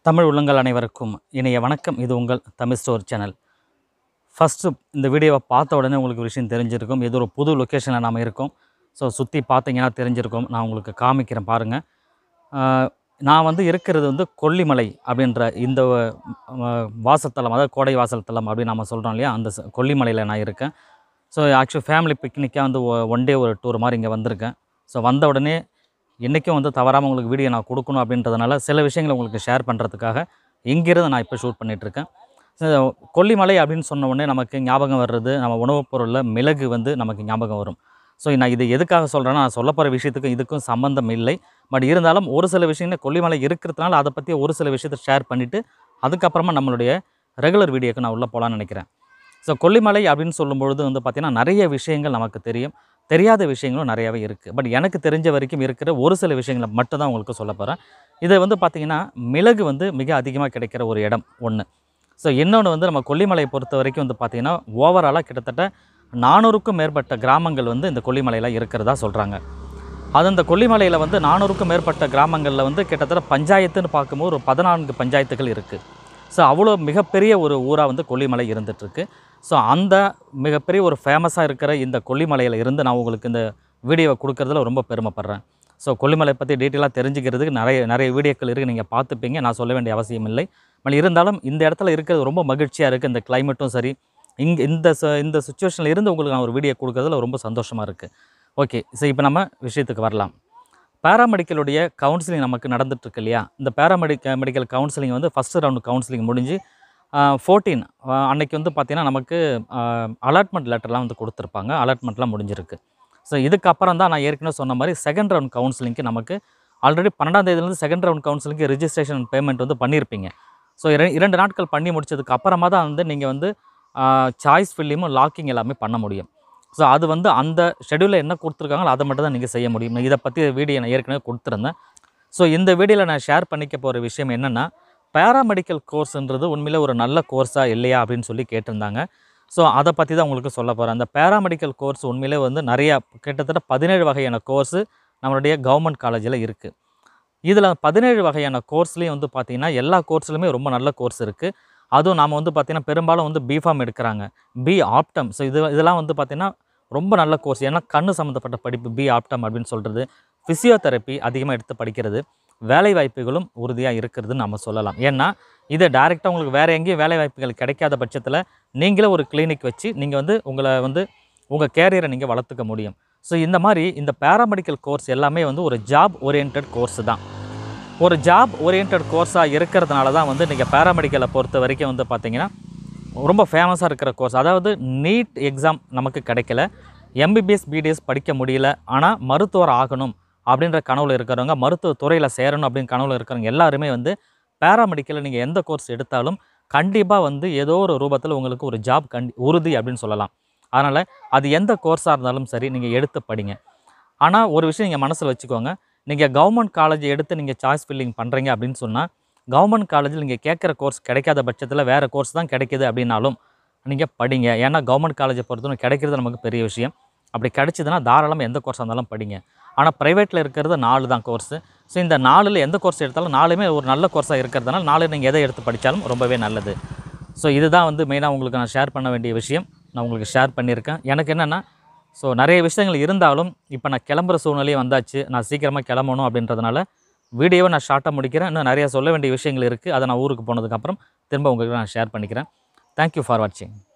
தமிழ் உள்ளங்கள் அனைவருக்கும் இணைய வணக்கம் இது உங்கள் தமிழ் ஸ்டோர் சேனல் ஃபஸ்ட்டு இந்த வீடியோவை பார்த்த உடனே உங்களுக்கு ஒரு விஷயம் தெரிஞ்சிருக்கும் இது ஒரு புது லொக்கேஷனில் நாம் இருக்கோம் ஸோ சுற்றி பார்த்தீங்கன்னா தெரிஞ்சிருக்கும் நான் உங்களுக்கு காமிக்கிறேன் பாருங்கள் ஆஹ், நான் வந்து இருக்கிறது வந்து கொல்லிமலை அப்படின்ற இந்த ஆஹ், வாசத்தலம் அதாவது கோடை வாசல் தலம் அப்படின்னு நம்ம சொல்கிறோம் இல்லையா அந்த ச- கொல்லிமலையில் நான் இருக்கேன் ஸோ ஆக்சுவலி ஃபேமிலி பிக்னிக்காக வந்து ஒன் டே ஒரு டூர் மாதிரி இங்கே வந்திருக்கேன் ஸோ வந்த உடனே இன்றைக்கும் வந்து தவறாமல் உங்களுக்கு வீடியோ நான் கொடுக்கணும் அப்படின்றதுனால சில விஷயங்களை உங்களுக்கு ஷேர் பண்ணுறதுக்காக இங்கிருந்து நான் இப்போ ஷூட் பண்ணிகிட்ருக்கேன் கொல்லிமலை அப்படின்னு சொன்ன உடனே நமக்கு ஞாபகம் வர்றது நம்ம உணவுப் பொருளில் மிளகு வந்து நமக்கு ஞாபகம் வரும் ஸோ நான் இது எதுக்காக சொல்கிறேன்னா நான் சொல்ல போகிற விஷயத்துக்கும் இதுக்கும் சம்மந்தம் இல்லை பட் இருந்தாலும் ஒரு சில விஷயங்கள் கொல்லிமலை இருக்கிறதுனால அதை பற்றி ஒரு சில விஷயத்தை ஷேர் பண்ணிவிட்டு அதுக்கப்புறமா நம்மளுடைய ரெகுலர் வீடியோக்கு நான் உள்ளே போகலான்னு நினைக்கிறேன் ஸோ கொல்லிமலை அப்படின்னு சொல்லும்பொழுது வந்து பார்த்திங்கன்னா நிறைய விஷயங்கள் நமக்கு தெரியும் தெரியாத விஷயங்களும் நிறையாவே இருக்குது பட் எனக்கு தெரிஞ்ச வரைக்கும் இருக்கிற ஒரு சில விஷயங்களை மட்டும் தான் உங்களுக்கு சொல்ல போகிறேன் இது வந்து பார்த்திங்கன்னா மிளகு வந்து மிக அதிகமாக கிடைக்கிற ஒரு இடம் ஒன்று ஸோ இன்னொன்று வந்து நம்ம கொல்லிமலையை பொறுத்த வரைக்கும் வந்து பார்த்திங்கன்னா ஓவராலாக கிட்டத்தட்ட நானூறுக்கும் மேற்பட்ட கிராமங்கள் வந்து இந்த கொல்லிமலையில் இருக்கிறதா சொல்கிறாங்க அது அந்த கொல்லிமலையில் வந்து நானூறுக்கும் மேற்பட்ட கிராமங்களில் வந்து கிட்டத்தட்ட பஞ்சாயத்துன்னு பார்க்கும்போது ஒரு பதினான்கு பஞ்சாயத்துகள் இருக்குது ஸோ அவ்வளோ மிகப்பெரிய ஒரு ஊராக வந்து கொல்லிமலை இருந்துகிட்ருக்கு ஸோ அந்த மிகப்பெரிய ஒரு ஃபேமஸாக இருக்கிற இந்த கொல்லிமலையில் இருந்து நான் உங்களுக்கு இந்த வீடியோவை கொடுக்கறதுல ரொம்ப பெருமைப்படுறேன் ஸோ கொல்லிமலை பற்றி டீட்டெயிலாக தெரிஞ்சுக்கிறதுக்கு நிறைய நிறைய வீடியோக்கள் இருக்குது நீங்கள் பார்த்துப்பீங்க நான் சொல்ல வேண்டிய அவசியம் இல்லை பட் இருந்தாலும் இந்த இடத்துல இருக்கிறது ரொம்ப மகிழ்ச்சியாக இருக்குது இந்த கிளைமேட்டும் சரி இங்கே இந்த ச- இந்த சுச்சுவேஷனில் இருந்து உங்களுக்கு நான் ஒரு வீடியோ கொடுக்கறதுல ரொம்ப சந்தோஷமாக இருக்குது ஓகே ஸோ இப்போ நம்ம விஷயத்துக்கு வரலாம் பேராமெடிக்கலுடைய கவுன்சிலிங் நமக்கு நடந்துட்டு இருக்கு இல்லையா இந்த பேராமெடிக்க மெடிக்கல் கவுன்சிலிங் வந்து ஃபஸ்ட்டு ரவுண்டு கவுன்சிலிங் முடிஞ்சு ஃபோர்டீன் அன்னைக்கு வந்து பார்த்திங்கன்னா நமக்கு அலாட்மெண்ட் லெட்டர்லாம் வந்து கொடுத்துருப்பாங்க அலாட்மெண்ட்லாம் முடிஞ்சிருக்கு ஸோ இதுக்கப்புறம் தான் நான் ஏற்கனவே சொன்ன மாதிரி செகண்ட் ரவுண்ட் கவுன்சிலிங்க்கு நமக்கு ஆல்ரெடி பன்னெண்டாம் தேதியிலேருந்து செகண்ட் ரவுண்ட் கவுன்சிலிங்க்கு ரிஜிஸ்ட்ரேஷன் பேமெண்ட் வந்து பண்ணியிருப்பீங்க ஸோ இரண்டு நாட்கள் பண்ணி முடிச்சதுக்கு அப்புறமா தான் வந்து நீங்கள் வந்து சாய்ஸ் ஃபில்லிங்கும் லாக்கிங் எல்லாமே பண்ண முடியும் ஸோ அது வந்து அந்த ஷெடியூலில் என்ன கொடுத்துருக்காங்களோ அதை மட்டும் தான் நீங்கள் செய்ய முடியும் நான் இதை பற்றி வீடியோ நான் ஏற்கனவே கொடுத்துருந்தேன் ஸோ இந்த வீடியோவில் நான் ஷேர் பண்ணிக்க போகிற விஷயம் என்னென்னா பேராமெடிக்கல் கோர்ஸ்ன்றது உண்மையிலே ஒரு நல்ல கோர்ஸா இல்லையா அப்படின்னு சொல்லி கேட்டிருந்தாங்க ஸோ அதை பற்றி தான் உங்களுக்கு சொல்ல போகிறேன் அந்த பேராமெடிக்கல் கோர்ஸ் உண்மையிலே வந்து நிறையா கிட்டத்தட்ட பதினேழு வகையான கோர்ஸு நம்மளுடைய கவர்மெண்ட் காலேஜில் இருக்குது இதில் பதினேழு வகையான கோர்ஸ்லேயும் வந்து பார்த்திங்கன்னா எல்லா கோர்ஸ்லையுமே ரொம்ப நல்ல கோர்ஸ் இருக்குது அதுவும் நாம் வந்து பார்த்திங்கன்னா பெரும்பாலும் வந்து பிஃபார்ம் எடுக்கிறாங்க பி ஆப்டம் ஸோ இது இதெல்லாம் வந்து பார்த்திங்கன்னா ரொம்ப நல்ல கோர்ஸ் ஏன்னா கண்ணு சம்மந்தப்பட்ட படிப்பு பி ஆப்டம் அப்படின்னு சொல்கிறது ஃபிசியோதெரப்பி அதிகமாக எடுத்து படிக்கிறது வேலை வாய்ப்புகளும் உறுதியாக இருக்கிறதுன்னு நம்ம சொல்லலாம் ஏன்னா இதை டைரெக்டாக உங்களுக்கு வேறு எங்கேயும் வேலை வாய்ப்புகள் கிடைக்காத பட்சத்தில் நீங்களே ஒரு கிளினிக் வச்சு நீங்கள் வந்து உங்களை வந்து உங்கள் கேரியரை நீங்கள் வளர்த்துக்க முடியும் ஸோ இந்த மாதிரி இந்த பேராமெடிக்கல் கோர்ஸ் எல்லாமே வந்து ஒரு ஜாப் ஓரியன்ட் கோர்ஸ் தான் ஒரு ஜாப் ஓரியன்ட் கோர்ஸாக இருக்கிறதுனால தான் வந்து நீங்கள் பேராமெடிக்கலை பொறுத்த வரைக்கும் வந்து பார்த்தீங்கன்னா ரொம்ப ஃபேமஸாக இருக்கிற கோர்ஸ் அதாவது நீட் எக்ஸாம் நமக்கு கிடைக்கல எம்பிபிஎஸ் பிடிஎஸ் படிக்க முடியல ஆனால் மருத்துவர் ஆகணும் அப்படின்ற கனவுல இருக்கிறவங்க மருத்துவ துறையில் சேரணும் அப்படின்னு கனவுல இருக்கிறவங்க எல்லாருமே வந்து பேராமெடிக்கலில் நீங்கள் எந்த கோர்ஸ் எடுத்தாலும் கண்டிப்பாக வந்து ஏதோ ஒரு ரூபத்தில் உங்களுக்கு ஒரு ஜாப் கண்டி உறுதி அப்படின்னு சொல்லலாம் அதனால் அது எந்த கோர்ஸாக இருந்தாலும் சரி நீங்கள் எடுத்து படிங்க ஆனால் ஒரு விஷயம் நீங்கள் மனசில் வச்சுக்கோங்க நீங்கள் கவர்மெண்ட் காலேஜ் எடுத்து நீங்கள் சாய்ஸ் ஃபில்லிங் பண்ணுறீங்க அப்படின்னு சொன்னால் கவர்மெண்ட் காலேஜில் நீங்கள் கேட்குற கோர்ஸ் கிடைக்காத பட்சத்தில் வேறு கோர்ஸ் தான் கிடைக்கிது அப்படின்னாலும் நீங்கள் படிங்க ஏன்னா கவர்மெண்ட் காலேஜை பொறுத்தவரை கிடைக்கிறது நமக்கு பெரிய விஷயம் அப்படி கிடைச்சதுன்னா தாராளமாக எந்த கோர்ஸாக இருந்தாலும் படிங்க ஆனால் ப்ரைவேட்டில் இருக்கிறது நாலு தான் கோர்ஸு ஸோ இந்த நாலில் எந்த கோர்ஸ் எடுத்தாலும் நாலுமே ஒரு நல்ல கோர்ஸாக இருக்கிறதுனால நாலு நீங்கள் எதை எடுத்து படித்தாலும் ரொம்பவே நல்லது ஸோ இதுதான் வந்து மெயினாக உங்களுக்கு நான் ஷேர் பண்ண வேண்டிய விஷயம் நான் உங்களுக்கு ஷேர் பண்ணியிருக்கேன் எனக்கு என்னென்னா ஸோ நிறைய விஷயங்கள் இருந்தாலும் இப்போ நான் கிளம்புற சூழ்நிலையும் வந்தாச்சு நான் சீக்கிரமாக கிளம்பணும் அப்படின்றதுனால வீடியோவை நான் ஷார்ட்டாக முடிக்கிறேன் இன்னும் நிறையா சொல்ல வேண்டிய விஷயங்கள் இருக்குது அதை நான் ஊருக்கு போனதுக்கப்புறம் திரும்ப உங்கள்கிட்ட நான் ஷேர் பண்ணிக்கிறேன் தேங்க்யூ ஃபார் வாட்சிங்